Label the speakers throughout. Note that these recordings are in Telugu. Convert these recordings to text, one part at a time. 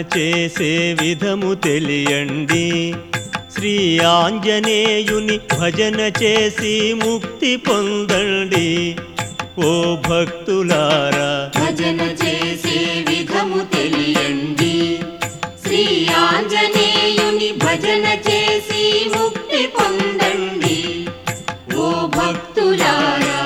Speaker 1: చేసే విధము తెలియండి శ్రీ ఆంజనేయుని భజన చేసి ముక్తి పొందండి ఓ భక్తులారా
Speaker 2: భజన చేసే విధము తెలియండి శ్రీ ఆంజనేయుని భజన చేసి ముక్తి పొందండి ఓ భక్తులారా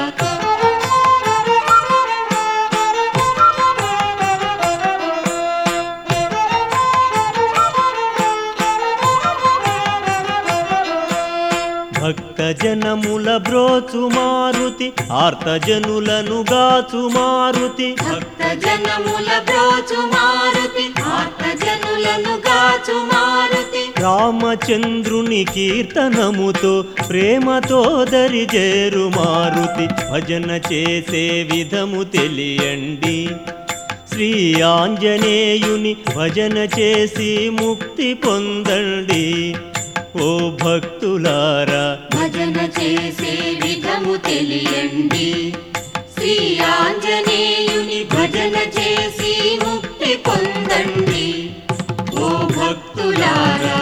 Speaker 1: భక్త జనముల బ్రోచు మారుతి ఆర్తజనులను గాచు మారుతి
Speaker 2: భక్త జనముల బ్రోచు మారుతి ఆర్త జనులను గాచు మారుతి
Speaker 1: రామచంద్రుని కీర్తనముతో ప్రేమతో దరిజేరు మారుతి భజన చేసే విధము తెలియండి శ్రీ ఆంజనేయుని భజన చేసి ముక్తి పొందండి ఓ భక్తులారా
Speaker 2: భజన చేసే విధము తెలియండి శ్రీ ఆంజనేయుని భజన చేసి ముక్తి పొందండి ఓ భక్తులారా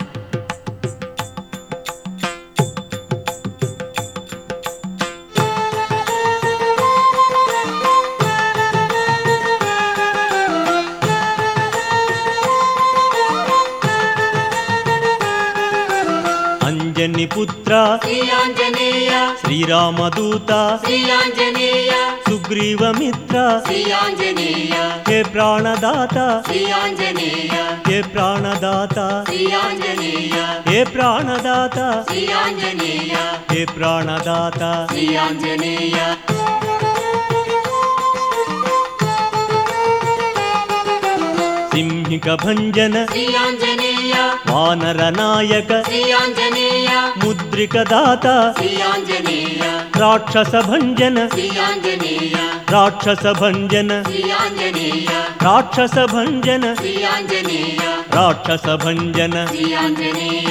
Speaker 1: అంజని పుత్ర
Speaker 2: శ్రీ ఆంజనేయ
Speaker 1: శ్రీరామదూత
Speaker 2: శ్రీ ఆంజనేయ
Speaker 1: సుగ్రీవమిత్ర
Speaker 2: శ్రీ ఆంజనేయ
Speaker 1: హే ప్రాణదాత
Speaker 2: శ్రీ ఆంజనేయ
Speaker 1: హే ప్రాణదాత
Speaker 2: శ్రీ ఆంజనేయ
Speaker 1: హే ప్రాణదాత
Speaker 2: శ్రీ ఆంజనేయ
Speaker 1: హే ప్రాణదాత
Speaker 2: శ్రీ ఆంజనేయ
Speaker 1: సింహిక భంజన
Speaker 2: శ్రీ ఆంజనేయ
Speaker 1: వానర నాయక
Speaker 2: శ్రీ ఆంజనేయ
Speaker 1: ముద్రిక దాత
Speaker 2: శ్రీ ఆంజనేయ
Speaker 1: రాక్షస భంజన
Speaker 2: శ్రీ ఆంజనేయ
Speaker 1: రాక్షస భంజన
Speaker 2: శ్రీ ఆంజనేయ
Speaker 1: రాక్షస భంజన
Speaker 2: శ్రీ ఆంజనేయ
Speaker 1: రాక్షస భంజన
Speaker 2: శ్రీ ఆంజనేయ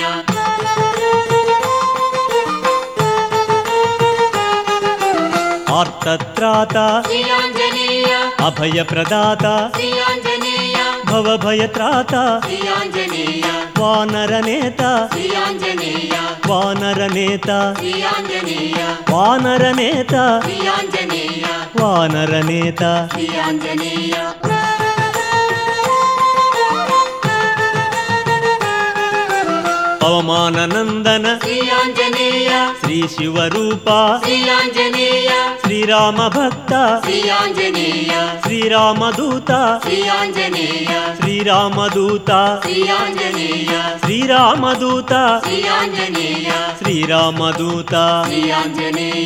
Speaker 1: ఆర్తత్రాత
Speaker 2: శ్రీ ఆంజనేయ
Speaker 1: అభయ ప్రదాత
Speaker 2: శ్రీ ఆంజనేయ
Speaker 1: భవభయత్రాత
Speaker 2: శ్రీ ఆంజనేయ
Speaker 1: వానర నేత
Speaker 2: శ్రీ ఆంజనేయ
Speaker 1: వానర నేత
Speaker 2: శ్రీ ఆంజనేయ
Speaker 1: వానర నేత
Speaker 2: శ్రీ ఆంజనేయ
Speaker 1: వానర నేత
Speaker 2: శ్రీ ఆంజనేయ
Speaker 1: పవమాననందన
Speaker 2: శ్రీ ఆంజనేయ
Speaker 1: శ్రీ శివరూప
Speaker 2: శ్రీ ఆంజనేయ
Speaker 1: శ్రీరామ భక్త
Speaker 2: శ్రీ ఆంజనేయ
Speaker 1: శ్రీరామదూత
Speaker 2: శ్రీ ఆంజనేయ
Speaker 1: శ్రీరామదూత
Speaker 2: శ్రీ ఆంజనేయ
Speaker 1: శ్రీరామదూత
Speaker 2: శ్రీ ఆంజనేయ
Speaker 1: శ్రీరామదూత
Speaker 2: శ్రీ ఆంజనేయ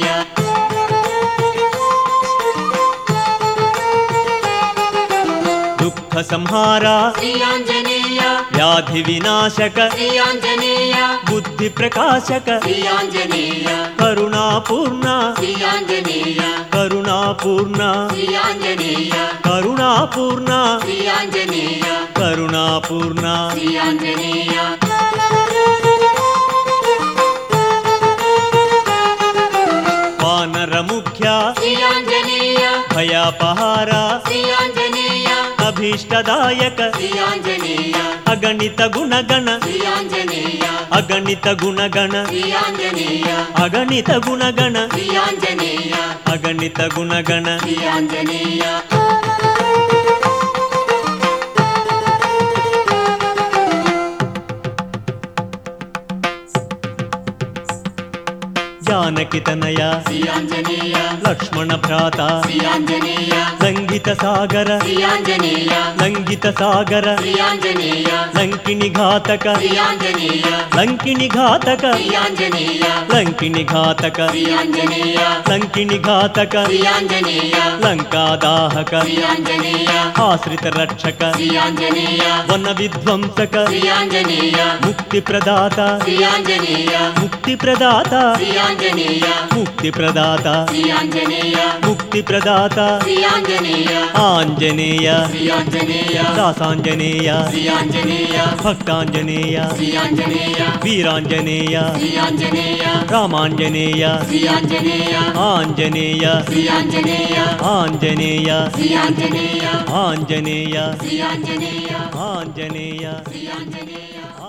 Speaker 1: దుఃఖ సంహార
Speaker 2: శ్రీ ఆంజనేయ
Speaker 1: వ్యాధి వినాశక
Speaker 2: శ్రీ ఆంజనేయ
Speaker 1: బుద్ధి ప్రకాశక
Speaker 2: శ్రీ ఆంజనేయ
Speaker 1: కరుణాపూర్ణ
Speaker 2: శ్రీ ఆంజనేయ
Speaker 1: కరుణాపూర్ణ
Speaker 2: శ్రీ ఆంజనేయ
Speaker 1: కరుణాపూర్ణ
Speaker 2: శ్రీ ఆంజనేయ
Speaker 1: కరుణాపూర్ణ
Speaker 2: శ్రీ ఆంజనేయ
Speaker 1: వానర ముఖ్య
Speaker 2: శ్రీ ఆంజనేయ
Speaker 1: భయాపహార
Speaker 2: శ్రీ ఆంజనేయ
Speaker 1: అభీష్టదాయక
Speaker 2: శ్రీ ఆంజనేయ
Speaker 1: అగణిత గుణగణ
Speaker 2: శ్రీ ఆంజనేయ
Speaker 1: అగణిత గుణగణ
Speaker 2: శ్రీ ఆంజనేయ
Speaker 1: అగణిత గుణగణ
Speaker 2: శ్రీ ఆంజనేయ
Speaker 1: అగణిత గుణగణ
Speaker 2: శ్రీ ఆంజనేయ
Speaker 1: జానకి తనయ
Speaker 2: శ్రీ ఆంజనేయ
Speaker 1: లక్ష్మణ భ్రాత
Speaker 2: శ్రీ ఆంజనేయ
Speaker 1: లంఘిత సాగర
Speaker 2: శ్రీ ఆంజనేయ
Speaker 1: లంఘిత సాగర
Speaker 2: శ్రీ ఆంజనేయ
Speaker 1: లంకిని ఘాతక
Speaker 2: శ్రీ ఆంజనేయ
Speaker 1: లంకిని ఘాతక
Speaker 2: శ్రీ ఆంజనేయ
Speaker 1: లంకిని ఘాతక
Speaker 2: శ్రీ ఆంజనేయ
Speaker 1: లంకిని ఘాతక
Speaker 2: శ్రీ ఆంజనేయ
Speaker 1: లంకాదాహక
Speaker 2: శ్రీ ఆంజనేయ
Speaker 1: ఆశ్రిత రక్షక
Speaker 2: శ్రీ ఆంజనేయ
Speaker 1: వన విధ్వంసక
Speaker 2: శ్రీ ఆంజనేయ
Speaker 1: ముక్తి ప్రదాత
Speaker 2: శ్రీ ఆంజనేయ
Speaker 1: ముక్తి ప్రదాత
Speaker 2: శ్రీ ఆంజనేయ ఆంజనేయ
Speaker 1: ముక్తి ప్రదాత
Speaker 2: శ్రీ ఆంజనేయ
Speaker 1: ముక్తి ప్రదాత
Speaker 2: శ్రీ ఆంజనేయ
Speaker 1: ఆంజనేయ
Speaker 2: శ్రీ ఆంజనేయ
Speaker 1: దాసాంజనేయ
Speaker 2: శ్రీ ఆంజనేయ
Speaker 1: భక్తాంజనేయ
Speaker 2: శ్రీ ఆంజనేయ
Speaker 1: వీరాంజనేయ
Speaker 2: శ్రీ ఆంజనేయ
Speaker 1: రామాంజనేయ
Speaker 2: శ్రీ ఆంజనేయ
Speaker 1: ఆంజనేయ
Speaker 2: శ్రీ ఆంజనేయ
Speaker 1: ఆంజనేయ
Speaker 2: శ్రీ ఆంజనేయ
Speaker 1: ఆంజనేయ
Speaker 2: శ్రీ ఆంజనేయ
Speaker 1: ఆంజనేయ
Speaker 2: శ్రీ ఆంజనేయ